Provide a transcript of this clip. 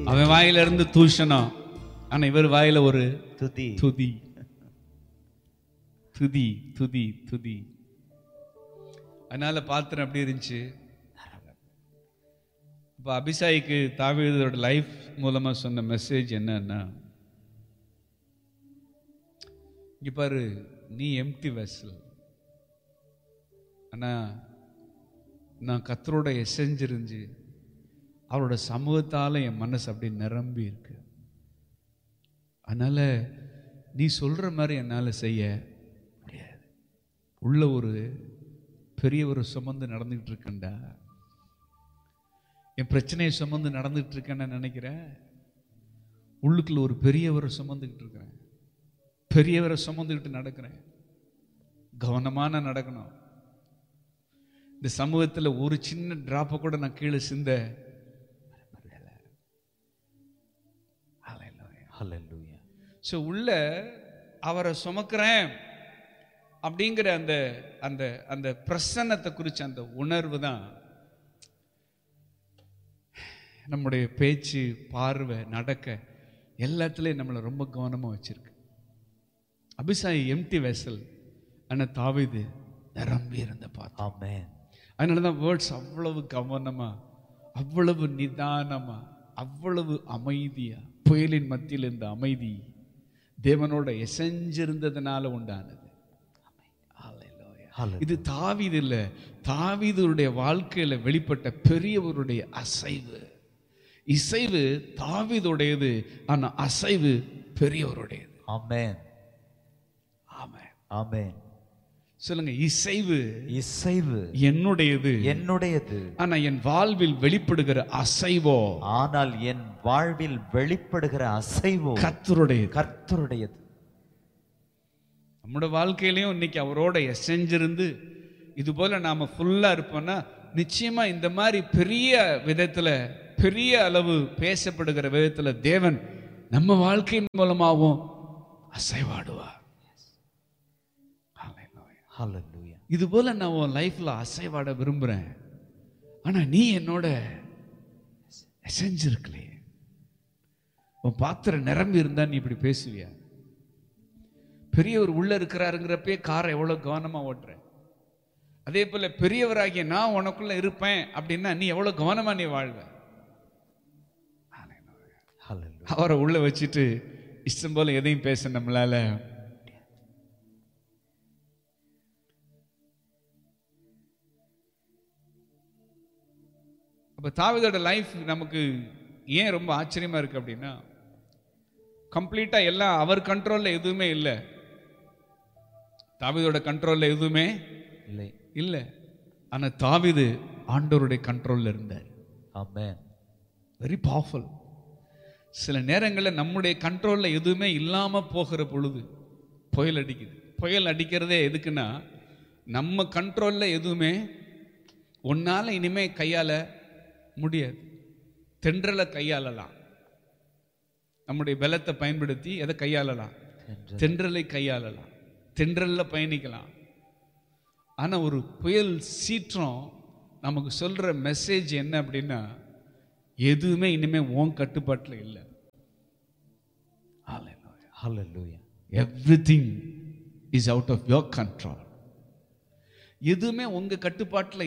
அவன் வாயில இருந்து தூஷணம் ஆனா இவர் வாயில ஒரு துதி துதி துதி துதி துதி அதனால பாத்திரம் எப்படி இருந்துச்சு இப்போ அபிஷாய்க்கு தாவீதோட லைஃப் மூலமா சொன்ன மெசேஜ் என்னன்னா இங்க பாரு நீ எம்டி வெசல் ஆனா நான் கத்தரோட எசைஞ்சு இருந்து அவரோட சமூகத்தால என் மனசு அப்படி நிரம்பி இருக்கு அதனால நீ சொல்ற மாதிரி என்னால செய்ய முடியாது உள்ள ஒரு பெரிய ஒரு சுமந்து நடந்துகிட்டு இருக்கேன்டா என் பிரச்சனையை சுமந்து நடந்துகிட்டு இருக்கேன்னு நினைக்கிறேன் உள்ளுக்குள்ள ஒரு பெரியவரை சுமந்துக்கிட்டு இருக்கிறேன் பெரியவரை சுமந்துக்கிட்டு நடக்கிறேன் கவனமான நடக்கணும் இந்த சமூகத்துல ஒரு சின்ன டிராப்பை கூட நான் கீழே சிந்த ஹalleluya ஸோ உள்ள அவரை சுமக்கிறேன் அப்படிங்கிற அந்த அந்த அந்த பிரசன்னத்தை குறிச்ச அந்த உணர்வு தான் நம்முடைய பேச்சு பார்வை நடக்க எல்லாத்துலேயும் நம்மளை ரொம்ப கவனமாக வச்சிருக்கு அபிசாயி எம்டி வெசல் ஆனால் தாவிது நிரம்பி இருந்த பார்த்து ஆமென் அதனால தான் வேர்ட்ஸ் அவ்வளவு கவனமா அவ்வளவு நிதானமா அவ்வளவு அமைதியா புயலின் மத்தியில் இருந்த அமைதி தேவனோட எசைஞ்சிருந்ததுனால உண்டானது Hallelujah. Hallelujah. இது தாவீது இல்ல தாவீதுடைய வாழ்க்கையில வெளிப்பட்ட பெரியவருடைய அசைவு இசைவு தாவீதுடையது ஆனா அசைவு பெரியவருடையது ஆமென் ஆமென் ஆமென் சொல்லுங்க இசைவு இசைவு என்னுடையது என்னுடையது ஆனா என் வாழ்வில் வெளிப்படுகிற அசைவோ ஆனால் என் வாழ்வில் வெளிப்படுகிற அசைவோ கத்தருடையது கர்த்தருடையது நம்மளோட வாழ்க்கையிலையும் இன்னைக்கு அவரோட எசைஞ்சிருந்து இது போல நாம ஃபுல்லா இருப்போம்னா நிச்சயமா இந்த மாதிரி பெரிய விதத்துல பெரிய அளவு பேசப்படுகிற விதத்துல தேவன் நம்ம வாழ்க்கையின் மூலமாகவும் அசைவாடுவார் Hallelujah. ஹalleluya இது போல நான் உன் லைஃப்ல அசைவாட விரும்புறேன் ஆனா நீ என்னோட செஞ்சிருக்கலையே உன் பாத்திரம் நிரம்பி இருந்தா நீ இப்படி பேசுவியா பெரியவர் உள்ள இருக்கிறாருங்கிறப்பே காரை எவ்வளவு கவனமா ஓட்டுற அதே போல பெரியவராகிய நான் உனக்குள்ள இருப்பேன் அப்படின்னா நீ எவ்வளவு கவனமா நீ வாழ்வ ஹalleluya அவரை உள்ள வச்சுட்டு இஷ்டம் போல எதையும் பேச நம்மளால அப்ப தாவீதோட லைஃப் நமக்கு ஏன் ரொம்ப ஆச்சரியமா இருக்கு அப்படின்னா கம்ப்ளீட்டா எல்லாம் அவர் கண்ட்ரோல்ல எதுவுமே இல்லை தாவீதோட கண்ட்ரோல்ல எதுவுமே இல்லை இல்லை ஆனா தாவீது ஆண்டவருடைய கண்ட்ரோல்ல இருந்தார் ஆமென் வெரி பவர்ஃபுல் சில நேரங்களில் நம்முடைய கண்ட்ரோலில் எதுவுமே இல்லாமல் போகிற பொழுது புயல் அடிக்குது புயல் அடிக்கிறதே எதுக்குன்னா நம்ம கண்ட்ரோலில் எதுவுமே உன்னால் இனிமே கையாள முடியாது தென்றலை கையாளலாம் நம்முடைய பலத்தை பயன்படுத்தி எதை கையாளலாம் தென்றல். தென்றலை கையாளலாம் தென்றல்ல பயணிக்கலாம் ஆனா ஒரு புயல் சீற்றம் நமக்கு சொல்ற மெசேஜ் என்ன அப்படின்னா எதுவுமே இனிமே உன் கட்டுப்பாட்டில் இல்லை ஹalleluya everything is out of your control எதுவுமே உங்க கட்டுப்பாட்டில்